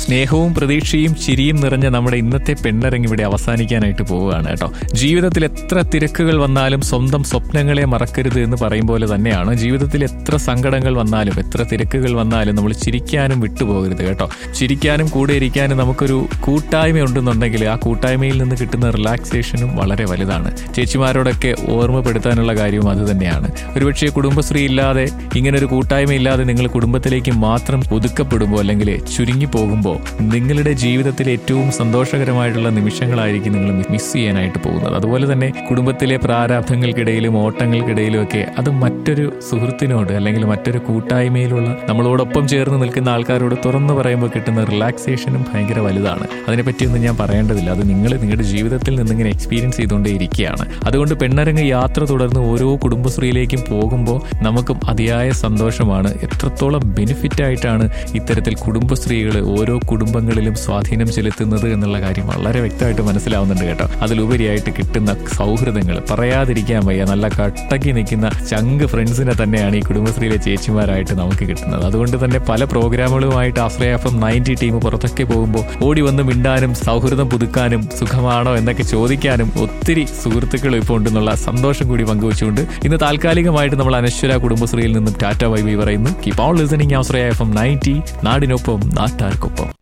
സ്നേഹവും പ്രതീക്ഷയും ചിരിയും നിറഞ്ഞ നമ്മുടെ ഇന്നത്തെ പെണ്ണരങ്ങ് ഇവിടെ അവസാനിക്കാനായിട്ട് പോവുകയാണ് കേട്ടോ ജീവിതത്തിൽ എത്ര തിരക്കുകൾ വന്നാലും സ്വന്തം സ്വപ്നങ്ങളെ മറക്കരുത് എന്ന് പറയും പോലെ തന്നെയാണ് ജീവിതത്തിൽ എത്ര സങ്കടങ്ങൾ വന്നാലും എത്ര തിരക്കുകൾ വന്നാലും നമ്മൾ ചിരിക്കാനും വിട്ടുപോകരുത് കേട്ടോ ചിരിക്കാനും കൂടെ ഇരിക്കാനും നമുക്കൊരു കൂട്ടായ്മ ഉണ്ടെന്നുണ്ടെങ്കിൽ ആ കൂട്ടായ്മയിൽ നിന്ന് കിട്ടുന്ന റിലാക്സേഷനും വളരെ വലുതാണ് ചേച്ചിമാരോടൊക്കെ ഓർമ്മപ്പെടുത്താനുള്ള കാര്യവും അത് തന്നെയാണ് ഒരുപക്ഷെ കുടുംബശ്രീ ഇല്ലാതെ ഇങ്ങനെ ഒരു കൂട്ടായ്മ ഇല്ലാതെ നിങ്ങൾ കുടുംബത്തിലേക്ക് മാത്രം ഒതുക്കപ്പെടുമ്പോൾ അല്ലെങ്കിൽ ചുരുങ്ങി പോകുമ്പോൾ നിങ്ങളുടെ ജീവിതത്തിലെ ഏറ്റവും സന്തോഷകരമായിട്ടുള്ള നിമിഷങ്ങളായിരിക്കും നിങ്ങൾ മിസ് ചെയ്യാനായിട്ട് പോകുന്നത് അതുപോലെ തന്നെ കുടുംബത്തിലെ പ്രാരാബ്ധങ്ങൾക്കിടയിലും ഓട്ടങ്ങൾക്കിടയിലും ഒക്കെ അത് മറ്റൊരു സുഹൃത്തിനോട് അല്ലെങ്കിൽ മറ്റൊരു കൂട്ടായ്മയിലുള്ള നമ്മളോടൊപ്പം ചേർന്ന് നിൽക്കുന്ന ആൾക്കാരോട് തുറന്നു പറയുമ്പോൾ കിട്ടുന്ന റിലാക്സേഷനും ഭയങ്കര വലുതാണ് അതിനെപ്പറ്റിയൊന്നും ഞാൻ പറയേണ്ടതില്ല അത് നിങ്ങൾ നിങ്ങളുടെ ജീവിതത്തിൽ നിന്നിങ്ങനെ എക്സ്പീരിയൻസ് ചെയ്തുകൊണ്ടേ ഇരിക്കുകയാണ് അതുകൊണ്ട് പെണ്ണരങ്ങ് യാത്ര തുടർന്ന് ഓരോ കുടുംബശ്രീയിലേക്കും പോകുമ്പോൾ നമുക്കും അതിയായ സന്തോഷമാണ് എത്രത്തോളം ബെനിഫിറ്റ് ആയിട്ടാണ് ഇത്തരത്തിൽ കുടുംബശ്രീകൾ ഓരോ കുടുംബങ്ങളിലും സ്വാധീനം ചെലുത്തുന്നത് എന്നുള്ള കാര്യം വളരെ വ്യക്തമായിട്ട് മനസ്സിലാവുന്നുണ്ട് കേട്ടോ അതിലുപരിയായിട്ട് കിട്ടുന്ന സൗഹൃദങ്ങൾ പറയാതിരിക്കാൻ വയ്യ നല്ല കട്ടക്കി നിൽക്കുന്ന ചങ്ക് ഫ്രണ്ട്സിനെ തന്നെയാണ് ഈ കുടുംബശ്രീയിലെ ചേച്ചിമാരായിട്ട് നമുക്ക് കിട്ടുന്നത് അതുകൊണ്ട് തന്നെ പല പ്രോഗ്രാമുകളുമായിട്ട് Ashraya F M ninety team പുറത്തൊക്കെ പോകുമ്പോൾ ഓടി വന്ന് മിണ്ടാനും സൗഹൃദം പുതുക്കാനും സുഖമാണോ എന്നൊക്കെ ചോദിക്കാനും ഒത്തിരി സുഹൃത്തുക്കൾ ഇപ്പോൾ ഉണ്ടെന്നുള്ള സന്തോഷം കൂടി പങ്കുവച്ചുകൊണ്ട് ഇന്ന് താൽക്കാലികമായിട്ട് നമ്മൾ അനശ്വര കുടുംബശ്രീയിൽ നിന്നും ടാറ്റ വൈബി പറയുന്നു keep on listening Ashraya F M ninety നാടിനൊപ്പം നാട്ടാർക്കൊപ്പം